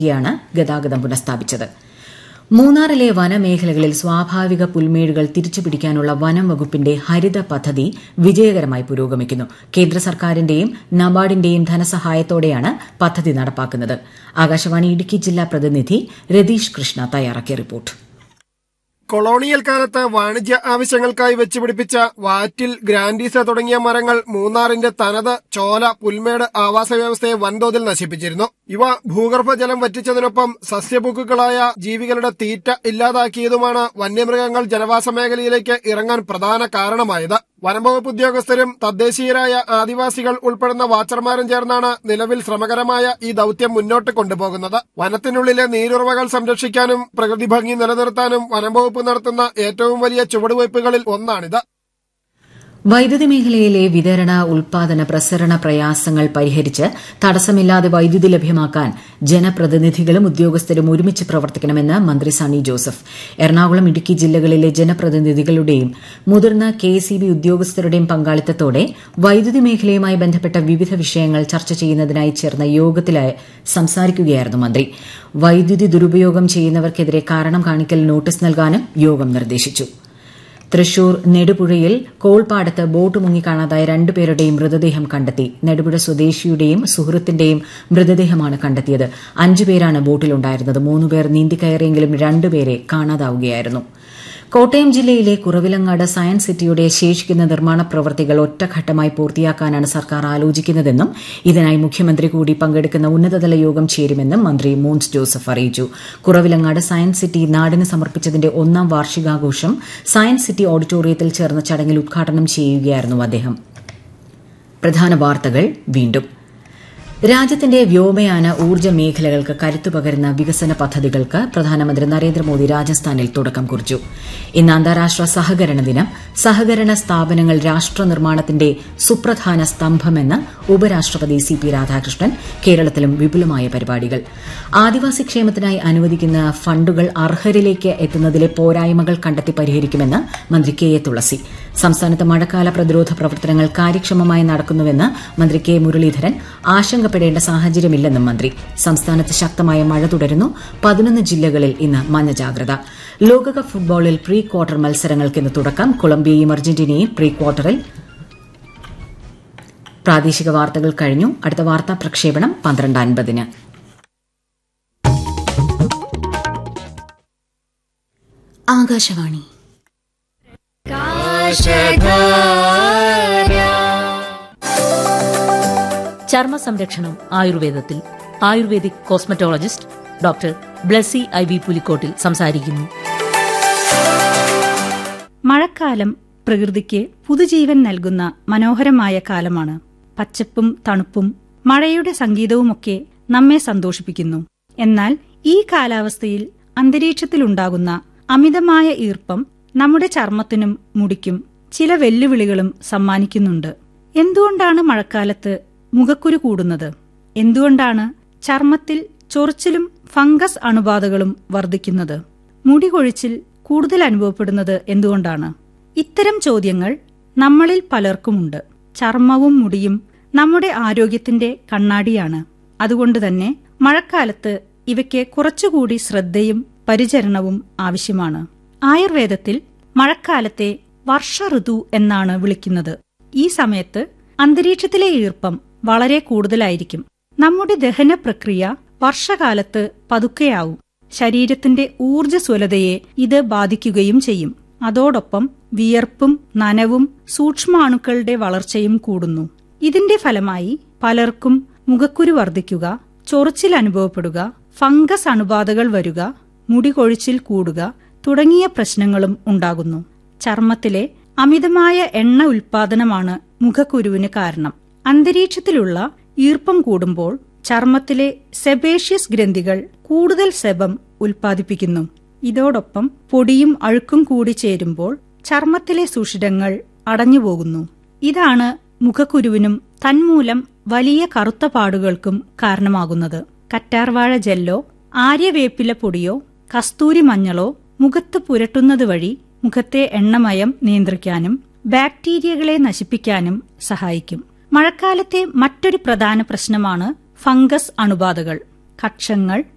യാണ് ഗതാഗതം പുനഃസ്ഥാപിച്ചത് മൂന്നാറിലെ വനമേഖലകളിൽ സ്വാഭാവിക പുൽമേടുകൾ തിരിച്ചുപിടിക്കാനുള്ള വനം വകുപ്പിന്റെ ഹരിത പദ്ധതി വിജയകരമായി പുരോഗമിക്കുന്നു കേന്ദ്ര സർക്കാരിന്റെയും നബാർഡിന്റെയും ധനസഹായത്തോടെയാണ് പദ്ധതി നടപ്പാക്കുന്നത് ആകാശവാണി ഇടുക്കി ജില്ലാ പ്രതിനിധി രതീഷ് കൃഷ്ണ തയ്യാറാക്കിയ റിപ്പോർട്ട് കൊളോണിയൽ കാലത്ത് വാണിജ്യ ആവശ്യങ്ങൾക്കായി വെച്ചുപിടിപ്പിച്ച വാറ്റിൽ ഗ്രാൻഡീസ തുടങ്ങിയ മരങ്ങൾ മൂന്നാറിന്റെ തനത് ചോല പുൽമേട് ആവാസ വ്യവസ്ഥയെ വൻതോതിൽ നശിപ്പിച്ചിരുന്നു ഇവ ഭൂഗർഭജലം വറ്റിച്ചതിനൊപ്പം സസ്യഭുക്കുകളായ ജീവികളുടെ തീറ്റ ഇല്ലാതാക്കിയതുമാണ് വന്യമൃഗങ്ങൾ ജനവാസ മേഖലയിലേക്ക് ഇറങ്ങാൻ പ്രധാന കാരണമായത് വനംവകുപ്പ് ഉദ്യോഗസ്ഥരും തദ്ദേശീയരായ ആദിവാസികൾ ഉൾപ്പെടുന്ന വാച്ചർമാരും ചേർന്നാണ് നിലവിൽ ശ്രമകരമായ ഈ ദൌത്യം മുന്നോട്ട് കൊണ്ടുപോകുന്നത് വനത്തിനുള്ളിലെ നീരുറവകൾ സംരക്ഷിക്കാനും പ്രകൃതി ഭംഗി നിലനിർത്താനും വനംവകുപ്പ് നടത്തുന്ന ഏറ്റവും വലിയ ചുവടുവയ്പ്പുകളിൽ ഒന്നാണിത് വൈദ്യുതി മേഖലയിലെ വിതരണ ഉൽപാദന പ്രസരണ പ്രയാസങ്ങൾ പരിഹരിച്ച് തടസ്സമില്ലാതെ വൈദ്യുതി ലഭ്യമാക്കാൻ ജനപ്രതിനിധികളും ഉദ്യോഗസ്ഥരും ഒരുമിച്ച് പ്രവർത്തിക്കണമെന്ന് മന്ത്രി സണ്ണി ജോസഫ് എറണാകുളം ഇടുക്കി ജില്ലകളിലെ ജനപ്രതിനിധികളുടെയും മുതിർന്ന കെഎസ്ഇബി ഉദ്യോഗസ്ഥരുടെയും പങ്കാളിത്തത്തോടെ വൈദ്യുതി മേഖലയുമായി ബന്ധപ്പെട്ട വിവിധ വിഷയങ്ങൾ ചർച്ച ചെയ്യുന്നതിനായി ചേർന്ന യോഗത്തിൽ സംസാരിക്കുകയായിരുന്നു മന്ത്രി വൈദ്യുതി ദുരുപയോഗം ചെയ്യുന്നവർക്കെതിരെ കാരണം കാണിക്കൽ നോട്ടീസ് നൽകാനും യോഗം നിർദ്ദേശിച്ചു തൃശൂർ നെടുപുഴയിൽ കോൾപ്പാടത്ത് ബോട്ട് മുങ്ങിക്കാണാതായ രണ്ടുപേരുടെയും മൃതദേഹം കണ്ടെത്തി നെടുപുഴ സ്വദേശിയുടെയും സുഹൃത്തിന്റെയും മൃതദേഹമാണ് കണ്ടെത്തിയത് അഞ്ചുപേരാണ് ബോട്ടിലുണ്ടായിരുന്നത് മൂന്നുപേർ നീന്തിക്കയറിയെങ്കിലും രണ്ടുപേരെ കാണാതാവുകയായിരുന്നു കോട്ടയം ജില്ലയിലെ കുറവിലങ്ങാട് സയൻസ് സിറ്റിയുടെ ശേഷിക്കുന്ന നിർമ്മാണ പ്രവൃത്തികൾ ഒറ്റഘട്ടമായി പൂർത്തിയാക്കാനാണ് സർക്കാർ ആലോചിക്കുന്നതെന്നും ഇതിനായി മുഖ്യമന്ത്രി കൂടി പങ്കെടുക്കുന്ന ഉന്നതതല യോഗം ചേരുമെന്നും മന്ത്രി മോൻസ് ജോസഫ് അറിയിച്ചു കുറവിലങ്ങാട് സയൻസ് സിറ്റി നാടിന് സമർപ്പിച്ചതിന്റെ ഒന്നാം വാർഷികാഘോഷം സയൻസ് സിറ്റി ഓഡിറ്റോറിയത്തിൽ ചേർന്ന ചടങ്ങിൽ ഉദ്ഘാടനം ചെയ്യുകയായിരുന്നു അദ്ദേഹം പ്രധാന വാർത്തകൾ വീണ്ടും രാജ്യത്തിന്റെ വ്യോമയാന ഊർജ്ജ മേഖലകൾക്ക് കരുത്തു പകരുന്ന വികസന പദ്ധതികൾക്ക് പ്രധാനമന്ത്രി നരേന്ദ്രമോദി രാജസ്ഥാനിൽ തുടക്കം കുറിച്ചു ഇന്ന് അന്താരാഷ്ട്ര സഹകരണ ദിനം സഹകരണ സ്ഥാപനങ്ങൾ രാഷ്ട്ര നിർമ്മാണത്തിന്റെ സുപ്രധാന സ്തംഭമെന്ന് ഉപരാഷ്ട്രപതി സി പി രാധാകൃഷ്ണൻ കേരളത്തിലും വിപുലമായ പരിപാടികൾ ആദിവാസി ക്ഷേമത്തിനായി അനുവദിക്കുന്ന ഫണ്ടുകൾ അർഹരിലേക്ക് എത്തുന്നതിലെ പോരായ്മകൾ കണ്ടെത്തി പരിഹരിക്കുമെന്ന് മന്ത്രി കെ എ തുളസി സംസ്ഥാനത്ത് മഴക്കാല പ്രതിരോധ പ്രവർത്തനങ്ങൾ കാര്യക്ഷമമായി നടക്കുന്നുവെന്ന് മന്ത്രി കെ മുരളീധരൻ ആശങ്കപ്പെടേണ്ട സാഹചര്യമില്ലെന്നും മന്ത്രി സംസ്ഥാനത്ത് ശക്തമായ മഴ തുടരുന്നു പതിനൊന്ന് ജില്ലകളിൽ ഇന്ന് മഞ്ഞ ജാഗ്രത ലോകകപ്പ് ഫുട്ബോളിൽ പ്രീ ക്വാർട്ടർ മത്സരങ്ങൾക്ക് ഇന്ന് തുടക്കം കൊളംബിയയും അർജന്റീനയും പ്രീ ക്വാർട്ടറിൽ പ്രാദേശിക വാർത്തകൾ കഴിഞ്ഞു അടുത്ത വാർത്താ പ്രക്ഷേപണം പന്ത്രണ്ട് അൻപതിന് ആകാശവാണി ചർമ്മ സംരക്ഷണം ആയുർവേദത്തിൽ ayurvedic cosmetologist doctor Blessy I V Pulikottil സംസാരിക്കുന്നു മഴക്കാലം പ്രകൃതിക്ക് പുതുജീവൻ നൽകുന്ന മനോഹരമായ കാലമാണ് പച്ചപ്പും തണുപ്പും മഴയുടെ സംഗീതവുമൊക്കെ നമ്മെ സന്തോഷിപ്പിക്കുന്നു എന്നാൽ ഈ കാലാവസ്ഥയിൽ അന്തരീക്ഷത്തിലുണ്ടാകുന്ന അമിതമായ ഈർപ്പം നമ്മുടെ ചർമ്മത്തിനും മുടിക്കും ചില വെല്ലുവിളികളും സമ്മാനിക്കുന്നുണ്ട് എന്തുകൊണ്ടാണ് മഴക്കാലത്ത് മുഖക്കുരു കൂടുന്നത് എന്തുകൊണ്ടാണ് ചർമ്മത്തിൽ ചൊറിച്ചിലും ഫംഗസ് അണുബാധകളും വർദ്ധിക്കുന്നത് മുടി കൊഴിച്ചിൽ കൂടുതൽ അനുഭവപ്പെടുന്നത് എന്തുകൊണ്ടാണ് ഇത്തരം ചോദ്യങ്ങൾ നമ്മളിൽ പലർക്കുമുണ്ട് ചർമ്മവും മുടിയും നമ്മുടെ ആരോഗ്യത്തിന്റെ കണ്ണാടിയാണ് അതുകൊണ്ട് തന്നെ മഴക്കാലത്ത് ഇവയ്ക്ക് കുറച്ചുകൂടി ശ്രദ്ധയും പരിചരണവും ആവശ്യമാണ് ആയുർവേദത്തിൽ മഴക്കാലത്തെ വർഷ ഋതു എന്നാണ് വിളിക്കുന്നത് ഈ സമയത്ത് അന്തരീക്ഷത്തിലെ ഈർപ്പം വളരെ കൂടുതലായിരിക്കും നമ്മുടെ ദഹന പ്രക്രിയ വർഷകാലത്ത് പതുക്കെയാവും ശരീരത്തിന്റെ ഊർജ്ജസ്വലതയെ ഇത് ബാധിക്കുകയും ചെയ്യും അതോടൊപ്പം വിയർപ്പും നനവും സൂക്ഷ്മാണുക്കളുടെ വളർച്ചയും കൂടുന്നു ഇതിന്റെ ഫലമായി പലർക്കും മുഖക്കുരു വർദ്ധിക്കുക ചൊറിച്ചിൽ അനുഭവപ്പെടുക ഫംഗസ് അണുബാധകൾ വരുക മുടി കൊഴിച്ചിൽ കൂടുക തുടങ്ങിയ പ്രശ്നങ്ങളും ഉണ്ടാകുന്നു ചർമ്മത്തിലെ അമിതമായ എണ്ണ ഉൽപാദനമാണ് മുഖക്കുരുവിന് കാരണം അന്തരീക്ഷത്തിലുള്ള ഈർപ്പം കൂടുമ്പോൾ ചർമ്മത്തിലെ സെബേഷ്യസ് ഗ്രന്ഥികൾ കൂടുതൽ സെബം ഉൽപ്പാദിപ്പിക്കുന്നു ഇതോടൊപ്പം പൊടിയും അഴുക്കും കൂടി ചേരുമ്പോൾ ചർമ്മത്തിലെ സുഷിരങ്ങൾ അടഞ്ഞുപോകുന്നു ഇതാണ് മുഖക്കുരുവിനും തന്മൂലം വലിയ കറുത്ത പാടുകൾക്കും കാരണമാകുന്നത് കറ്റാർവാഴ ജെല്ലോ ആര്യവേപ്പില പൊടിയോ കസ്തൂരി മഞ്ഞളോ മുഖത്ത് പുരട്ടുന്നത് വഴി മുഖത്തെ എണ്ണമയം നിയന്ത്രിക്കാനും ബാക്ടീരിയകളെ നശിപ്പിക്കാനും സഹായിക്കും മഴക്കാലത്തെ മറ്റൊരു പ്രധാന പ്രശ്നമാണ് ഫംഗസ് അണുബാധകൾ കക്ഷങ്ങൾ